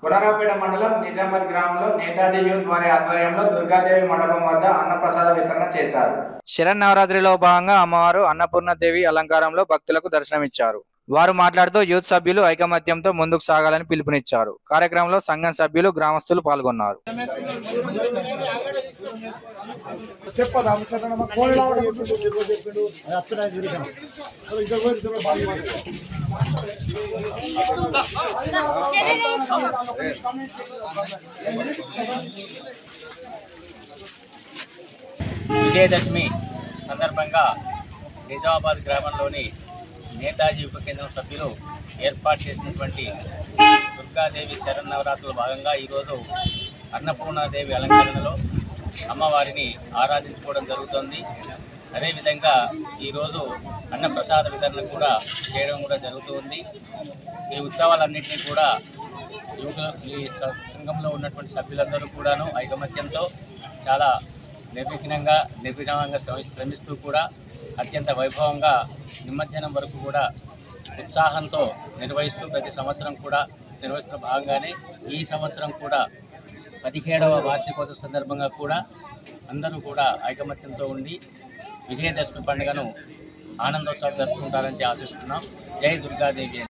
కొనరాపేట మండలం నిజామాబాద్ గ్రామంలో నేతాజీ యూత్ వారి ఆధ్వర్యంలో దుర్గాదేవి మండపం వద్ద అన్నప్రసాద వితరణ చేశారు శరన్నవరాత్రిలో భాగంగా అమ్మవారు అన్నపూర్ణదేవి అలంకారంలో భక్తులకు దర్శనమిచ్చారు వారు మాట్లాడుతూ యూత్ సభ్యులు ఐకమత్యంతో ముందుకు సాగాలని పిలుపునిచ్చారు కార్యక్రమంలో సంఘం సభ్యులు గ్రామస్తులు పాల్గొన్నారు విజయదశమి సందర్భంగా నిజామాబాద్ గ్రామంలోని నేతాజీ ఉప కేంద్రం సభ్యులు ఏర్పాటు చేసినటువంటి దుర్గాదేవి శరన్నవరాత్రుల భాగంగా ఈరోజు అన్నపూర్ణాదేవి అలంకరణలో అమ్మవారిని ఆరాధించుకోవడం జరుగుతుంది అదేవిధంగా ఈరోజు అన్నప్రసాద వితరణ కూడా చేయడం కూడా జరుగుతుంది ఈ ఉత్సవాలన్నింటినీ కూడా యువత ఈ స- సంఘంలో ఉన్నటువంటి సభ్యులందరూ కూడాను ఐకమత్యంతో చాలా నిర్విఘ్నంగా నిర్విఘ్నంగా శ్రమి- శ్రమిస్తూ కూడా అత్యంత వైభవంగా నిమజ్జనం వరకు కూడా ఉత్సాహంతో నిర్వహిస్తూ ప్రతి సంవత్సరం కూడా నిర్వహిస్తున్న భాగంగానే ఈ సంవత్సరం కూడా పదిహేడవ వార్షికోత్సవ సందర్భంగా కూడా అందరూ కూడా ఐకమత్యంతో ఉండి విజయదశమి పండుగను ఆనందోత్సవం జరుపుకుంటారని ఆశిస్తున్నాం జై దుర్గాదేవి